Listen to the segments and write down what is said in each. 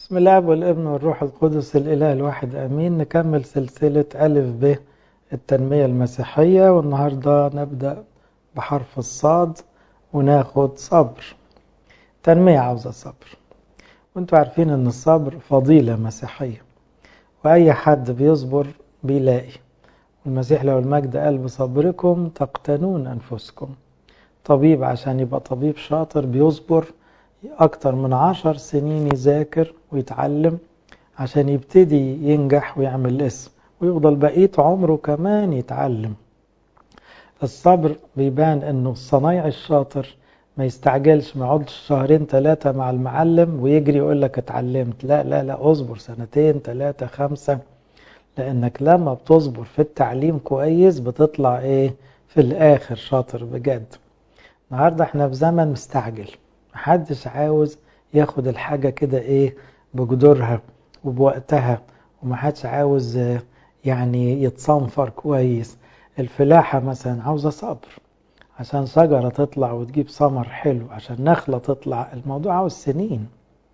بسم الله والابن والروح القدس الإله الواحد أمين نكمل سلسلة ألف ب التنمية المسيحية والنهاردة نبدأ بحرف الصاد وناخد صبر تنمية عاوزة صبر وانتوا عارفين ان الصبر فضيلة مسيحية وأي حد بيصبر بيلاقي المسيح لو المجد قال بصبركم تقتنون أنفسكم طبيب عشان يبقى طبيب شاطر بيصبر أكتر من عشر سنين يذاكر ويتعلم عشان يبتدي ينجح ويعمل اسم ويفضل بقية عمره كمان يتعلم الصبر بيبان انه الصنايعي الشاطر ما يستعجلش ما يقعدش شهرين ثلاثة مع المعلم ويجري يقول لك اتعلمت لا لا لا اصبر سنتين ثلاثة خمسة لانك لما بتصبر في التعليم كويس بتطلع ايه في الاخر شاطر بجد النهاردة احنا في زمن مستعجل محدش عاوز ياخد الحاجة كده ايه بجدورها وبوقتها ومحدش عاوز يعني يتصنفر كويس الفلاحة مثلا عاوزة صبر عشان شجرة تطلع وتجيب ثمر حلو عشان نخلة تطلع الموضوع عاوز سنين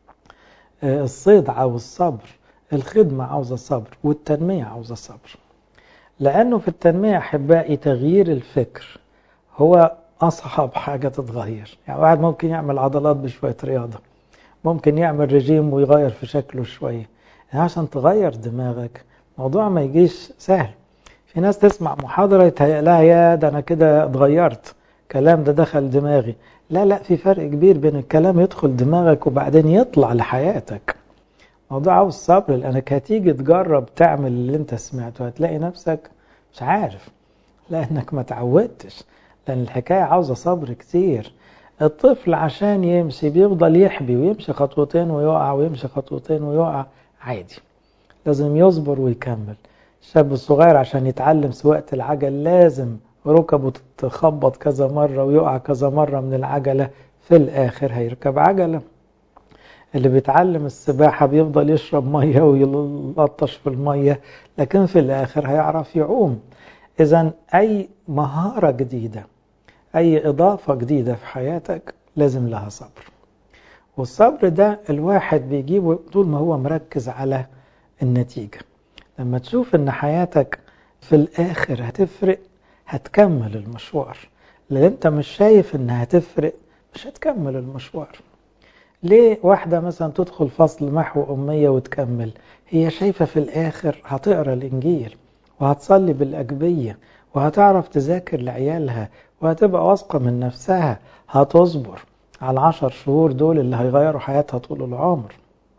الصيد عاوز صبر الخدمة عاوزة صبر والتنمية عاوزة صبر لأنه في التنمية أحبائي تغيير الفكر هو أصعب حاجة تتغير يعني واحد ممكن يعمل عضلات بشوية رياضة ممكن يعمل رجيم ويغير في شكله شوية يعني عشان تغير دماغك موضوع ما يجيش سهل في ناس تسمع محاضرة يتهيأ لها يا ده أنا كده اتغيرت كلام ده دخل دماغي لا لا في فرق كبير بين الكلام يدخل دماغك وبعدين يطلع لحياتك موضوع عاوز صبر لأنك هتيجي تجرب تعمل اللي انت سمعته هتلاقي نفسك مش عارف لأنك ما تعودتش لأن الحكاية عاوزة صبر كتير الطفل عشان يمشي بيفضل يحبي ويمشي خطوتين ويقع ويمشي خطوتين ويقع عادي لازم يصبر ويكمل الشاب الصغير عشان يتعلم سواقة العجل لازم ركبه تتخبط كذا مرة ويقع كذا مرة من العجلة في الآخر هيركب عجلة اللي بيتعلم السباحة بيفضل يشرب مية ويلطش في المية لكن في الآخر هيعرف يعوم إذا أي مهارة جديدة أي إضافة جديدة في حياتك لازم لها صبر والصبر ده الواحد بيجيبه طول ما هو مركز على النتيجة لما تشوف ان حياتك في الاخر هتفرق هتكمل المشوار لان انت مش شايف انها هتفرق مش هتكمل المشوار ليه واحدة مثلا تدخل فصل محو أمية وتكمل هي شايفة في الآخر هتقرأ الإنجيل وهتصلي بالأجبية وهتعرف تذاكر لعيالها وهتبقى واثقة من نفسها هتصبر على العشر شهور دول اللي هيغيروا حياتها طول العمر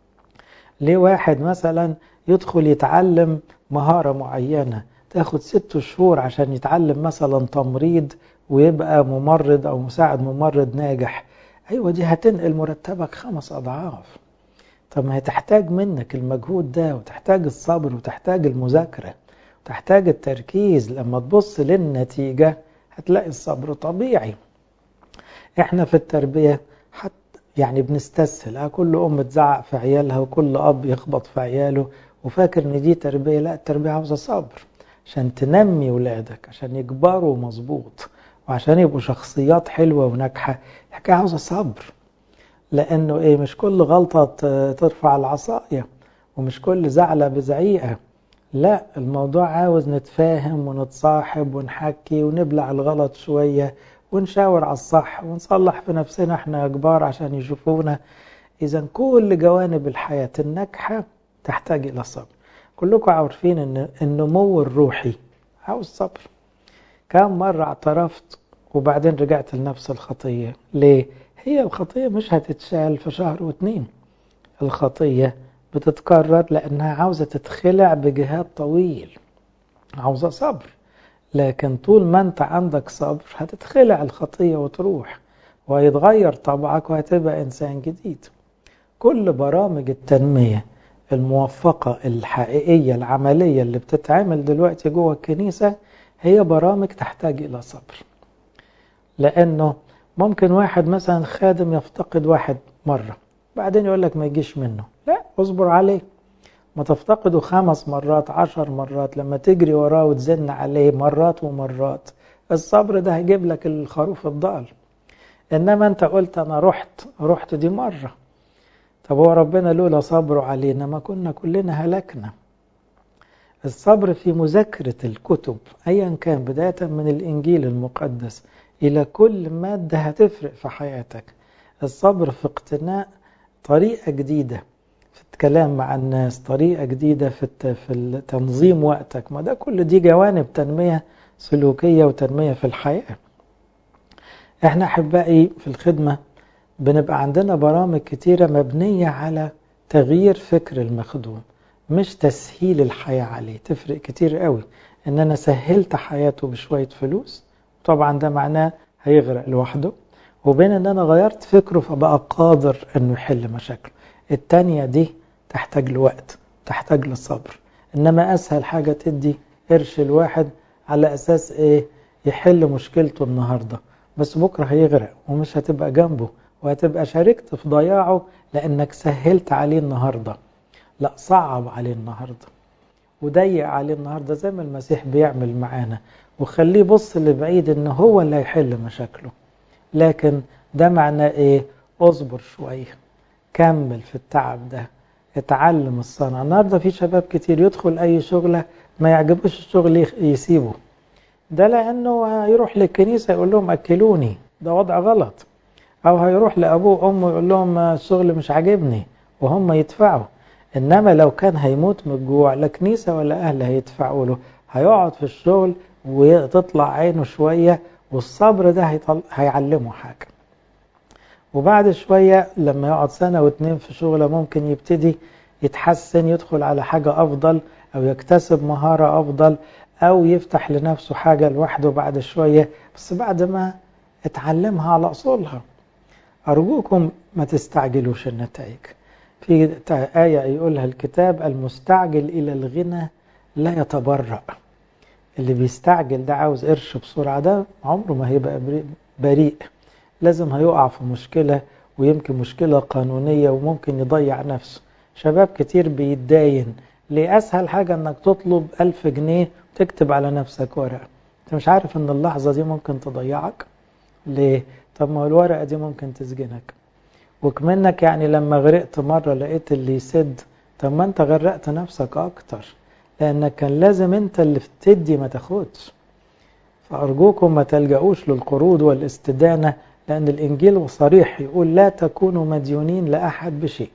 ليه واحد مثلا يدخل يتعلم مهارة معينة تاخد ست شهور عشان يتعلم مثلا تمريض ويبقى ممرض أو مساعد ممرض ناجح أيوة دي هتنقل مرتبك خمس أضعاف طب ما هي تحتاج منك المجهود ده وتحتاج الصبر وتحتاج المذاكرة وتحتاج التركيز لما تبص للنتيجة هتلاقي الصبر طبيعي احنا في التربية حتى يعني بنستسهل كل أم تزعق في عيالها وكل أب يخبط في عياله وفاكر ان دي تربية لا التربية عاوزة صبر عشان تنمي ولادك عشان يكبروا مظبوط وعشان يبقوا شخصيات حلوة وناجحة الحكاية عاوزة صبر لأنه إيه مش كل غلطة ترفع العصاية ومش كل زعلة بزعيقة لا الموضوع عاوز نتفاهم ونتصاحب ونحكي ونبلع الغلط شوية ونشاور على الصح ونصلح في نفسنا احنا كبار عشان يشوفونا إذا كل جوانب الحياة الناجحة تحتاج إلى صبر كلكم عارفين أن النمو الروحي عاوز صبر كم مرة اعترفت وبعدين رجعت لنفس الخطية ليه؟ هي الخطية مش هتتشال في شهر واتنين الخطية بتتكرر لأنها عاوزة تتخلع بجهاد طويل عاوزة صبر لكن طول ما انت عندك صبر هتتخلع الخطية وتروح وهيتغير طبعك وهتبقى إنسان جديد كل برامج التنمية الموفقة الحقيقية العملية اللي بتتعمل دلوقتي جوه الكنيسة هي برامج تحتاج إلى صبر لأنه ممكن واحد مثلا خادم يفتقد واحد مرة بعدين يقول لك ما يجيش منه لا اصبر عليه ما تفتقده خمس مرات عشر مرات لما تجري وراه وتزن عليه مرات ومرات الصبر ده هيجيب لك الخروف الضال إنما أنت قلت أنا رحت رحت دي مرة طب هو ربنا لولا صبره علينا ما كنا كلنا هلكنا الصبر في مذاكرة الكتب أيا كان بداية من الإنجيل المقدس إلى كل مادة هتفرق في حياتك الصبر في اقتناء طريقة جديدة في الكلام مع الناس طريقة جديدة في في تنظيم وقتك ما ده كل دي جوانب تنمية سلوكية وتنمية في الحياة احنا أحبائي في الخدمة بنبقى عندنا برامج كتيرة مبنية على تغيير فكر المخدوم مش تسهيل الحياة عليه تفرق كتير قوي ان انا سهلت حياته بشوية فلوس طبعا ده معناه هيغرق لوحده وبين ان انا غيرت فكره فبقى قادر انه يحل مشاكله التانية دي تحتاج لوقت تحتاج للصبر انما اسهل حاجة تدي قرش الواحد على اساس ايه يحل مشكلته النهاردة بس بكرة هيغرق ومش هتبقى جنبه وهتبقى شاركت في ضياعه لانك سهلت عليه النهارده لا صعب عليه النهارده وضيق عليه النهارده زي ما المسيح بيعمل معانا وخليه يبص لبعيد ان هو اللي هيحل مشاكله لكن ده معناه ايه اصبر شويه كمل في التعب ده اتعلم الصنعة النهارده في شباب كتير يدخل اي شغله ما يعجبوش الشغل يسيبه ده لانه هيروح للكنيسه يقول لهم اكلوني ده وضع غلط او هيروح لابوه وامه يقول لهم الشغل مش عاجبني وهم يدفعوا انما لو كان هيموت من الجوع لا كنيسه ولا اهل هيدفعوا له هيقعد في الشغل وتطلع عينه شويه والصبر ده هيطل... هيعلمه حاجه وبعد شويه لما يقعد سنه واتنين في شغله ممكن يبتدي يتحسن يدخل على حاجه افضل او يكتسب مهاره افضل او يفتح لنفسه حاجه لوحده بعد شويه بس بعد ما اتعلمها على اصولها أرجوكم ما تستعجلوش النتائج في آية يقولها الكتاب المستعجل إلى الغنى لا يتبرأ اللي بيستعجل ده عاوز قرش بسرعة ده عمره ما هيبقى بريء لازم هيقع في مشكلة ويمكن مشكلة قانونية وممكن يضيع نفسه شباب كتير بيتداين ليه أسهل حاجة أنك تطلب ألف جنيه وتكتب على نفسك ورقة أنت مش عارف أن اللحظة دي ممكن تضيعك ليه؟ طب ما الورقة دي ممكن تسجنك وكمنك يعني لما غرقت مرة لقيت اللي يسد طب ما انت غرقت نفسك اكتر لانك كان لازم انت اللي تدي ما تاخدش فارجوكم ما تلجأوش للقروض والاستدانة لان الانجيل صريح يقول لا تكونوا مديونين لاحد بشيء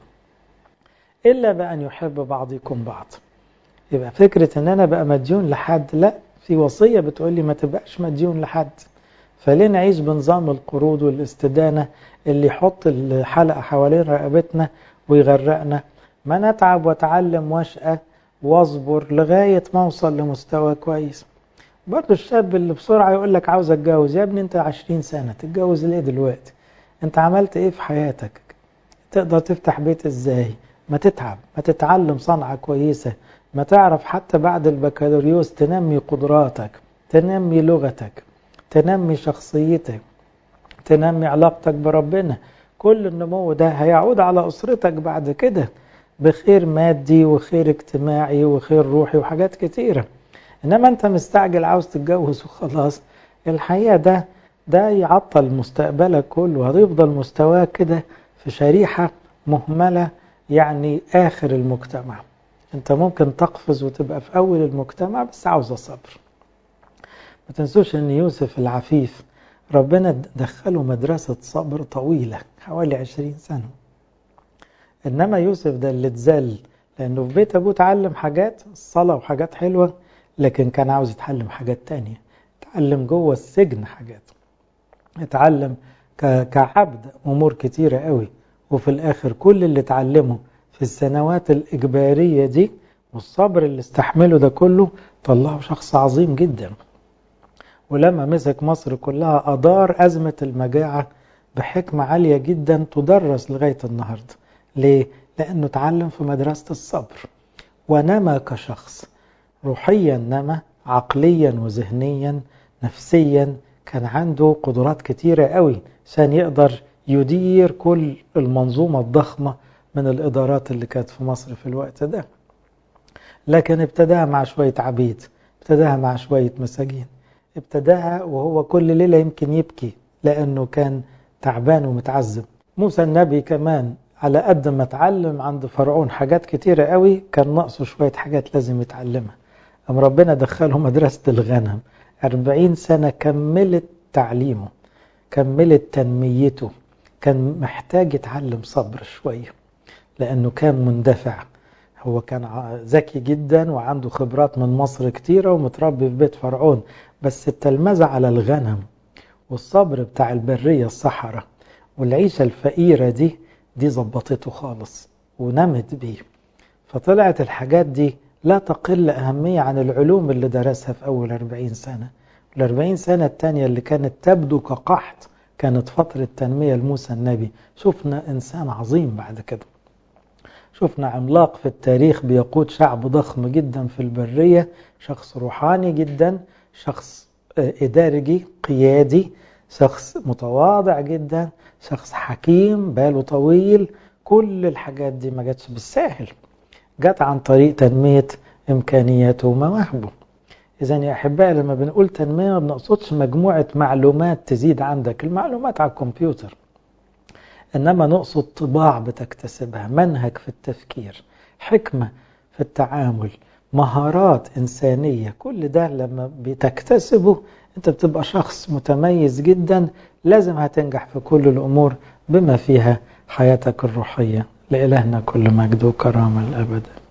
الا بان يحب بعضكم بعض يبقى فكرة ان انا بقى مديون لحد لا في وصية بتقول لي ما تبقاش مديون لحد فليه نعيش بنظام القروض والاستدانة اللي يحط الحلقة حوالين رقبتنا ويغرقنا ما نتعب واتعلم واشقى واصبر لغاية ما اوصل لمستوى كويس برضه الشاب اللي بسرعة يقول لك عاوز اتجوز يا ابني انت عشرين سنة تتجوز ليه دلوقتي انت عملت ايه في حياتك تقدر تفتح بيت ازاي ما تتعب ما تتعلم صنعة كويسة ما تعرف حتى بعد البكالوريوس تنمي قدراتك تنمي لغتك تنمي شخصيتك تنمي علاقتك بربنا كل النمو ده هيعود على أسرتك بعد كده بخير مادي وخير اجتماعي وخير روحي وحاجات كتيرة إنما أنت مستعجل عاوز تتجوز وخلاص الحقيقة ده ده يعطل مستقبلك كله هتفضل مستواك كده في شريحة مهملة يعني آخر المجتمع أنت ممكن تقفز وتبقى في أول المجتمع بس عاوزة صبر ما تنسوش ان يوسف العفيف ربنا دخله مدرسة صبر طويلة حوالي عشرين سنة انما يوسف ده اللي اتذل لانه في بيت ابوه اتعلم حاجات الصلاة وحاجات حلوة لكن كان عاوز يتعلم حاجات تانية اتعلم جوه السجن حاجات اتعلم كعبد امور كتيرة قوي وفي الاخر كل اللي اتعلمه في السنوات الاجبارية دي والصبر اللي استحمله ده كله طلعه شخص عظيم جدا ولما مسك مصر كلها أدار أزمة المجاعة بحكمة عالية جدا تدرس لغاية النهاردة ليه؟ لأنه اتعلم في مدرسة الصبر ونما كشخص روحيا نما عقليا وذهنيا نفسيا كان عنده قدرات كتيرة قوي عشان يقدر يدير كل المنظومة الضخمة من الإدارات اللي كانت في مصر في الوقت ده لكن ابتداها مع شوية عبيد ابتداها مع شوية مساجين ابتداها وهو كل ليلة يمكن يبكي لأنه كان تعبان ومتعذب موسى النبي كمان على قد ما اتعلم عند فرعون حاجات كتيرة قوي كان ناقصه شوية حاجات لازم يتعلمها أم ربنا دخله مدرسة الغنم أربعين سنة كملت تعليمه كملت تنميته كان محتاج يتعلم صبر شوية لأنه كان مندفع هو كان ذكي جدا وعنده خبرات من مصر كتيرة ومتربي في بيت فرعون بس التلمذة على الغنم والصبر بتاع البرية الصحراء والعيشة الفقيرة دي دي ظبطته خالص ونمت بيه فطلعت الحاجات دي لا تقل أهمية عن العلوم اللي درسها في أول 40 سنة الأربعين سنة التانية اللي كانت تبدو كقحط كانت فترة تنمية لموسى النبي شفنا إنسان عظيم بعد كده شفنا عملاق في التاريخ بيقود شعب ضخم جدا في البرية شخص روحاني جدا شخص إداري قيادي شخص متواضع جدا شخص حكيم باله طويل كل الحاجات دي ما جاتش بالساهل جت عن طريق تنمية إمكانياته ومواهبه إذا يا أحبائي لما بنقول تنمية ما بنقصدش مجموعة معلومات تزيد عندك المعلومات على الكمبيوتر إنما نقصد طباع بتكتسبها منهج في التفكير حكمة في التعامل مهارات إنسانية كل ده لما بتكتسبه أنت بتبقى شخص متميز جدا لازم هتنجح في كل الأمور بما فيها حياتك الروحية لإلهنا كل مجد وكرامة الأبد